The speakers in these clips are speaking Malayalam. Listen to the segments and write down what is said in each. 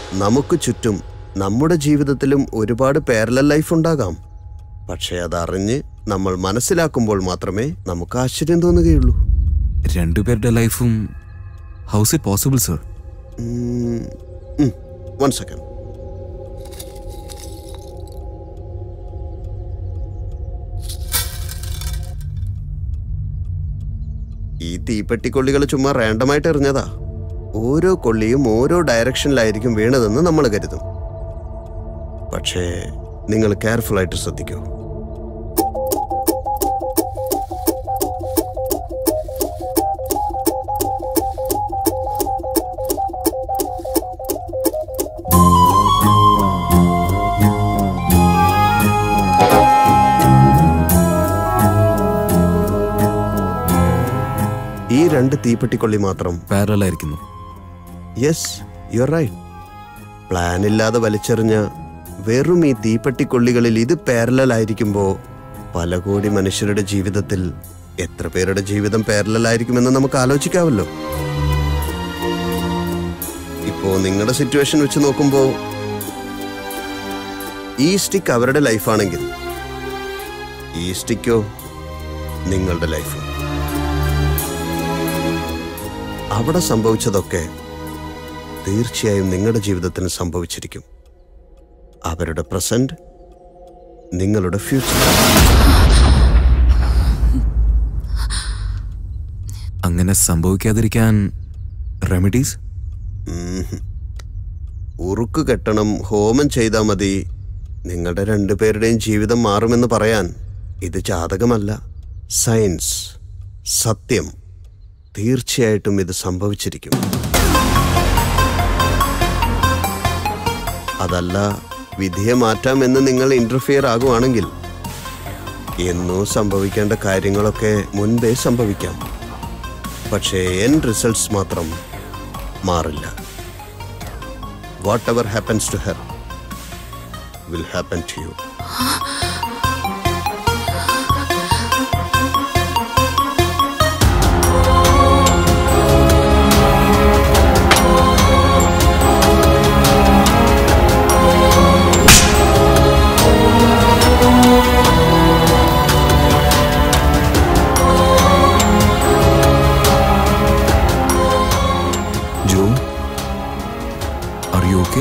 നമുക്ക് ചുറ്റും നമ്മുടെ ജീവിതത്തിലും ഒരുപാട് പാരലൽ ലൈഫ് ഉണ്ടാകാം പക്ഷേ അതറിഞ്ഞ് നമ്മൾ മനസ്സിലാക്കുമ്പോൾ മാത്രമേ നമുക്ക് ആശ്ചര്യം തോന്നുകയുള്ളൂ രണ്ടുപേരുടെ ലൈഫും how's it possible sir one second ഈ തീപ്പെട്ടിക്കൊള്ളികൾ ചുമ്മാ റാൻഡമായിട്ട് എറിഞ്ഞതാ ഓരോ കൊള്ളിയും ഓരോ ഡയറക്ഷനിലായിരിക്കും വീണതെന്ന് നമ്മൾ കരുതും പക്ഷേ നിങ്ങൾ കെയർഫുൾ ആയിട്ട് ശ്രദ്ധിക്കൂ ഈ രണ്ട് തീപ്പെട്ടിക്കൊള്ളി മാത്രം പാരലൽ ആയിരിക്കുന്നു യെസ് യുവർ റൈറ്റ് പ്ലാൻ ഇല്ലാതെ വലിച്ചെറിഞ്ഞ വെറും ഈ തീപ്പെട്ടിക്കൊള്ളികളിൽ ഇത് പാരലൽ ആയിരിക്കുമ്പോൾ പല കോടി മനുഷ്യരുടെ ജീവിതത്തിൽ എത്ര പേരുടെ ജീവിതം പാരലൽ ആയിരിക്കുമെന്ന് നമുക്ക് ആലോചിക്കാമല്ലോ ഇപ്പോ നിങ്ങളുടെ സിറ്റുവേഷൻ വെച്ച് നോക്കുമ്പോൾ ഈ സ്റ്റിക്ക് അവരുടെ ലൈഫാണെങ്കിൽ ഈ സ്റ്റിക്കോ നിങ്ങളുടെ ലൈഫ് അവിടെ സംഭവിച്ചതൊക്കെ തീർച്ചയായും നിങ്ങളുടെ ജീവിതത്തിന് സംഭവിച്ചിരിക്കും അവരുടെ പ്രസന്റ് നിങ്ങളുടെ ഫ്യൂച്ചർ അങ്ങനെ സംഭവിക്കാതിരിക്കാൻ റെമഡീസ് ഉറുക്ക് കെട്ടണം ഹോമം ചെയ്താൽ മതി നിങ്ങളുടെ രണ്ടുപേരുടെയും ജീവിതം മാറുമെന്ന് പറയാൻ ഇത് ജാതകമല്ല സയൻസ് സത്യം തീർച്ചയായിട്ടും ഇത് സംഭവിച്ചിരിക്കും അതല്ല വിധിയെ മാറ്റാമെന്ന് നിങ്ങൾ ഇന്റർഫിയർ ആകുവാണെങ്കിൽ എന്നോ സംഭവിക്കേണ്ട കാര്യങ്ങളൊക്കെ മുൻപേ സംഭവിക്കാം പക്ഷേ എൻ റിസൾട്ട്സ് മാത്രം മാറില്ല whatever happens to her will happen to you Jo are you okay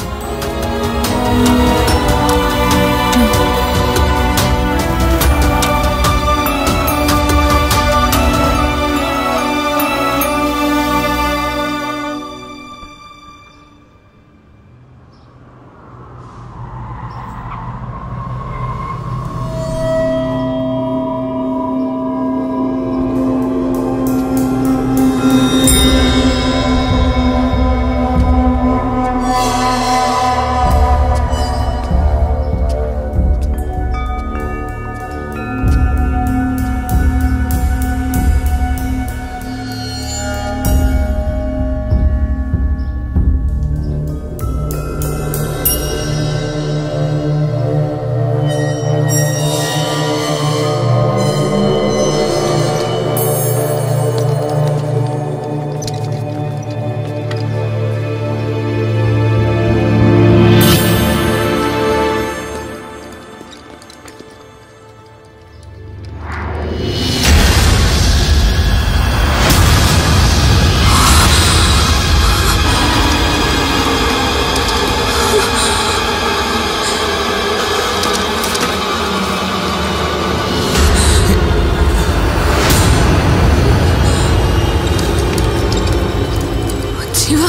Jeeva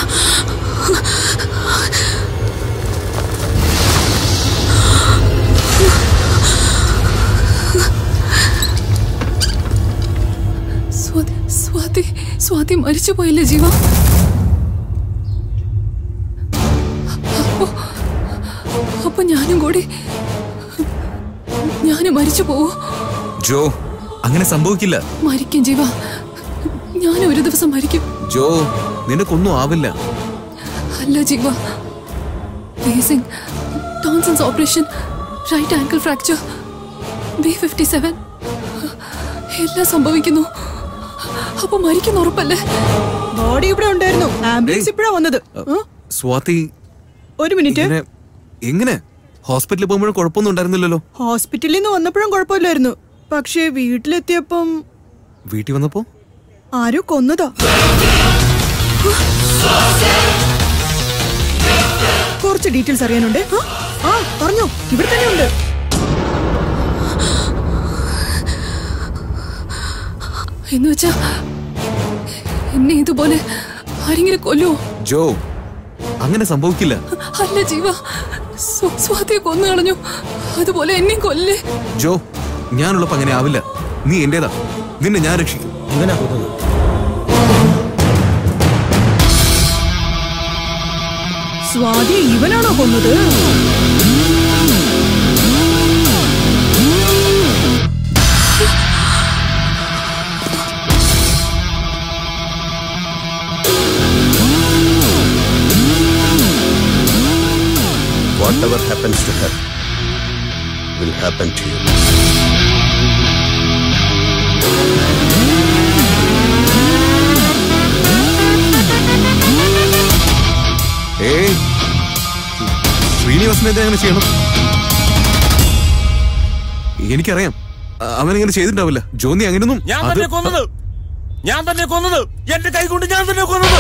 Swathi Swathi Swathi മരിച്ചു പോയില്ലേ ജീവ അപ്പൊ അപ്പൊ ഞാനും കൂടി ഞാനും മരിച്ചു പോവോ ജോ അങ്ങനെ സംഭവിക്കില്ല മരിക്കും ജീവ ഞാനും ഒരു ദിവസം മരിക്കും ജോ നിനക്കൊന്നും ആവില്ല അല്ല ജീവ ബേസിംഗ് ടോൺസൺസ് operation right ankle fracture B fifty seven എല്ലാം സംഭവിക്കുന്നു അപ്പൊ മരിക്കുന്ന ഉറപ്പല്ലേ ബോഡി ഇവിടെ ഉണ്ടായിരുന്നു ആംബുലൻസ് ഇപ്പഴാ വന്നത് ഉം. സ്വാതി ഒരു മിനിറ്റ് ഇങ്ങനെ എങ്ങനെ ഹോസ്പിറ്റലിൽ പോകുമ്പോഴും കുഴപ്പമൊന്നും ഉണ്ടായിരുന്നില്ലല്ലോ ഹോസ്പിറ്റലിൽ നിന്ന് വന്നപ്പോഴും കുഴപ്പമില്ലായിരുന്നു പക്ഷേ വീട്ടിലെത്തിയപ്പം വീട്ടിൽ വന്നപ്പോ ആരോ കൊന്നതാ കുറച്ച് ഡീറ്റെയിൽസ് അറിയാനുണ്ട് ആ, ആ പറഞ്ഞോ ഇവിടെ തന്നെ ഉണ്ട് എന്ന് വെച്ചാ എന്നെ ഇതുപോലെ ആരെങ്കിലും കൊല്ലുവോ ജോ അങ്ങനെ സംഭവിക്കില്ല അല്ല ജീവ സ്വ- സ്വാതിയെ കൊന്നു കളഞ്ഞു അതുപോലെ എന്നെയും കൊല്ലേ ജോ ഞാനുള്ളപ്പോ അങ്ങനെ ആവില്ല നീ എന്റേതാ നിന്നെ ഞാൻ രക്ഷിക്കും ഇവനാ കൊന്നത് സ്വാതി ഇവനാണോ കൊന്നത് Whatever happens to her will happen to you. ഏയ് ശ്രീനിവാസനെ എന്തിനാ അങ്ങനെ ചെയ്യണം എനിക്കറിയാം അ- അവനങ്ങനെ ചെയ്തിട്ടുണ്ടാവില്ല ജോന്നി അങ്ങനെയൊന്നും ഞാൻ അത് തന്നെ കൊന്നത് ഞാൻ തന്നെ കൊന്നത് എന്റെ കൈ കൊണ്ട് ഞാൻ തന്നെ കൊന്നത്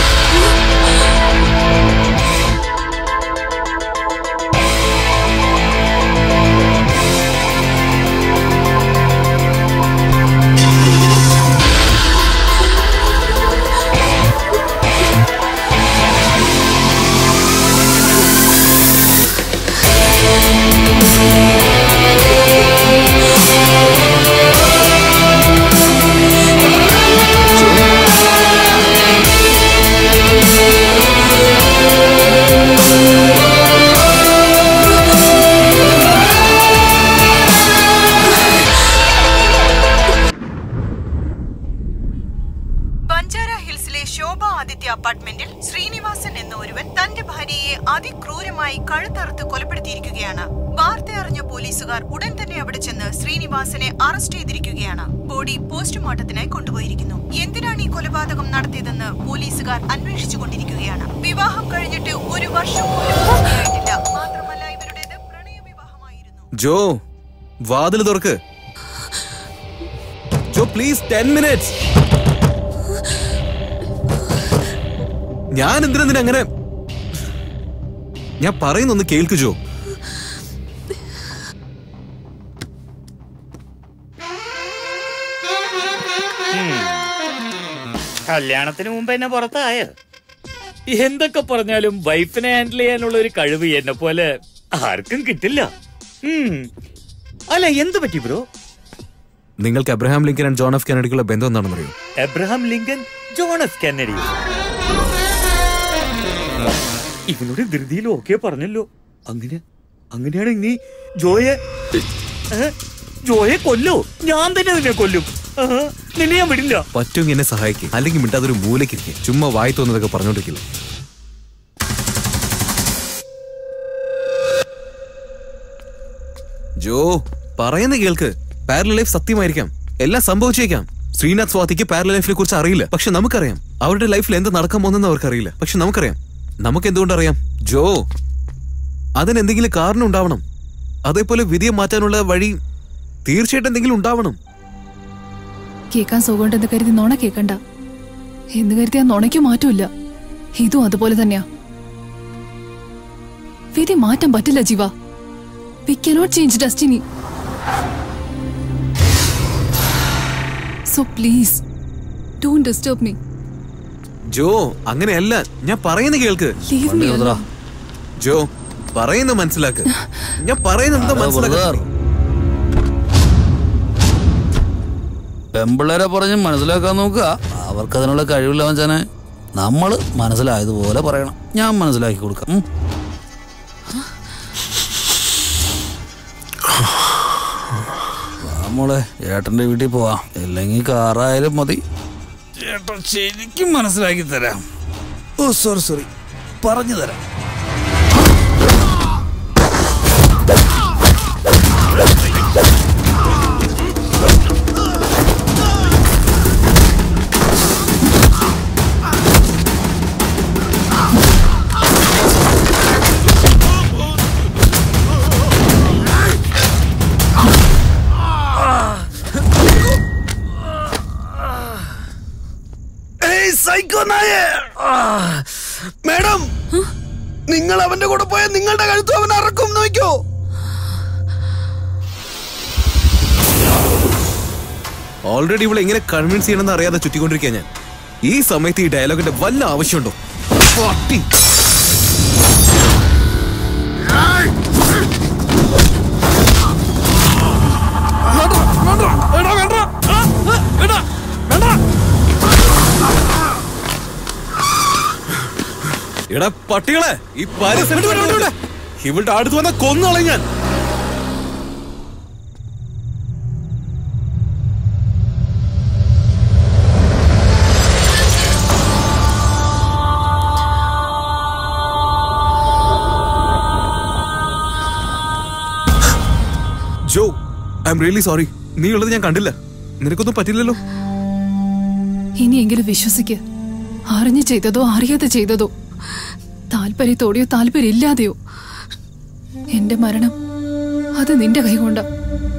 ബഞ്ചാര ഹിൽസിലെ ശോഭ ആദിത്യ അപ്പാർട്ട്മെന്റിൽ ശ്രീനിവാസൻ എന്ന ഒരുവൻ തന്റെ ഭാര്യയെ അതിക്രൂരമായി കഴുത്തറുത്ത് കൊലപ്പെടുത്തിയിരിക്കുകയാണ് വാർത്ത അറിഞ്ഞ പോലീസുകാർ ഉടൻ തന്നെ അവിടെ ചെന്ന് ശ്രീനിവാസനെ അറസ്റ്റ് ചെയ്തിരിക്കുകയാണ് ബോഡി പോസ്റ്റ്മോർട്ടത്തിനായി കൊണ്ടുപോയിരിക്കുന്നു എന്തിനാണ് ഈ കൊലപാതകം നടത്തിയതെന്ന് പോലീസുകാർ അന്വേഷിച്ചുകൊണ്ടിരിക്കുകയാണ് വിവാഹം കഴിഞ്ഞിട്ട് ഒരു വർഷം പോലും പൂർത്തിയായിട്ടില്ല മാത്രമല്ല ഇവരുടേത് പ്രണയ വിവാഹമായിരുന്നു ജോ വാതിൽ തുറക്ക് ജോ പ്ലീസ് ടെൻ മിനിറ്റ്സ് ഞാൻ എന്തിനാ അങ്ങനെ ഞാൻ പറയുന്നൊന്ന് കേൾക്ക് ജോ കല്യാണത്തിന് മുമ്പ് എന്നെ പുറത്തായ എന്തൊക്കെ പറഞ്ഞാലും വൈഫിനെ ഹാൻഡിൽ ചെയ്യാനുള്ള ഒരു കഴിവ് എന്നെ പോലെ ആർക്കും കിട്ടില്ല ഉം. അല്ല എന്ത് പറ്റി ബ്രോ നിങ്ങൾക്ക് Abraham Lincoln and John F കെനഡിക്കുള്ള ബന്ധം എന്താണെന്ന് അറിയോ Abraham Lincoln John F Kennedy ഇവനോട് ധൃതിയിൽ ഓക്കെ പറഞ്ഞല്ലോ അങ്ങനെ അങ്ങനെയാണ് നീ ജോയെ ഏ? ജോയെ കൊല്ലോ ഞാൻ തന്നെ നിന്നെ കൊല്ലും ആഹാ, നിന്നെ ഞാൻ വിടില്ല പറ്റുമെങ്കിൽ എന്നെ സഹായിക്കും അല്ലെങ്കിൽ മിണ്ടാതൊരു മൂലക്കിരിക്കുക ചുമ്മാ വായി തോന്നുന്നതൊക്കെ പറഞ്ഞോണ്ടിരിക്കില്ല ജോ പറയുന്ന കേൾക്ക് പാരലൽ ലൈഫ് സത്യമായിരിക്കാം എല്ലാം സംഭവിച്ചേക്കാം ശ്രീനാഥ് സ്വാതിക്ക് പാരലൽ ലൈഫിനെ കുറിച്ച് അറിയില്ല പക്ഷെ നമുക്കറിയാം അവരുടെ ലൈഫിൽ എന്ത് നടക്കാൻ പോകുന്നെന്ന് അവർക്കറിയില്ല പക്ഷെ നമുക്കറിയാം നമുക്ക് എന്തുകൊണ്ടറിയാം ജോ അതിന് എന്തെങ്കിലും കാരണം ഉണ്ടാവണം അതേപോലെ വിധിയെ മാറ്റാനുള്ള വഴി തീർച്ചയായിട്ടും എന്തെങ്കിലും ഉണ്ടാവണം കേൾക്കാൻ സുഖമുണ്ടെന്ന് കരുതി നുണ കേൾക്കണ്ട എന്ന് കരുതി ആ നുണയ്ക്ക് മാറ്റമില്ല ഇതും അതുപോലെ തന്നെയാ വിധി മാറ്റാൻ പറ്റില്ല Jeeva we cannot change destiny so please don't disturb me Jo അങ്ങനെയല്ല ഞാൻ പറയുന്ന കേൾക്ക് ലീവ് മീ ജോ പറയുന്ന മനസ്സിലാക്ക് ഞാൻ പറയുന്ന എന്താ മനസ്സിലാക്ക പെമ്പിള്ളേരെ പറഞ്ഞ് മനസ്സിലാക്കാൻ നോക്കുക അവർക്ക് അതിനുള്ള കഴിവില്ല വെച്ചാനെ നമ്മൾ മനസ്സിലായതുപോലെ പറയണം ഞാൻ മനസ്സിലാക്കി കൊടുക്കാം ഉം. വാ മോളെ ഏട്ടന്റെ വീട്ടിൽ പോവാം ഇല്ലെങ്കിൽ കാറായാലും മതി ചേട്ടൻ ശരിക്കും മനസ്സിലാക്കി തരാം ഓ സോറി സോറി പറഞ്ഞു തരാം നായേ ആ, മേഡം നിങ്ങൾ അവന്റെ കൂടെ പോയാൽ നിങ്ങളുടെ കഴുത്തും അവൻ അറക്കും നോക്കോ ഓൾറെഡി ഇവിടെ എങ്ങനെ കൺവിൻസ് ചെയ്യണമെന്ന് അറിയാതെ ചുറ്റിക്കൊണ്ടിരിക്കുക ഞാൻ ഈ സമയത്ത് ഈ ഡയലോഗിന്റെ വല്ല ആവശ്യമുണ്ടോ പട്ടി. എടാ പട്ടികളെ ഈ പാരീസ് ഇവളുടെ അടുത്ത് വന്ന കൊന്നോളെ ഞാൻ Jo I'm really sorry നീ ഉള്ളത് ഞാൻ കണ്ടില്ല നിനക്കൊന്നും പറ്റില്ലല്ലോ ഇനിയെങ്കിലും വിശ്വസിക്ക് അറിഞ്ഞു ചെയ്തതോ അറിയാതെ ചെയ്തതോ താല്പര്യത്തോടെയോ താല്പര്യമില്ലാതെയോ എന്റെ മരണം അത് നിന്റെ കൈകൊണ്ട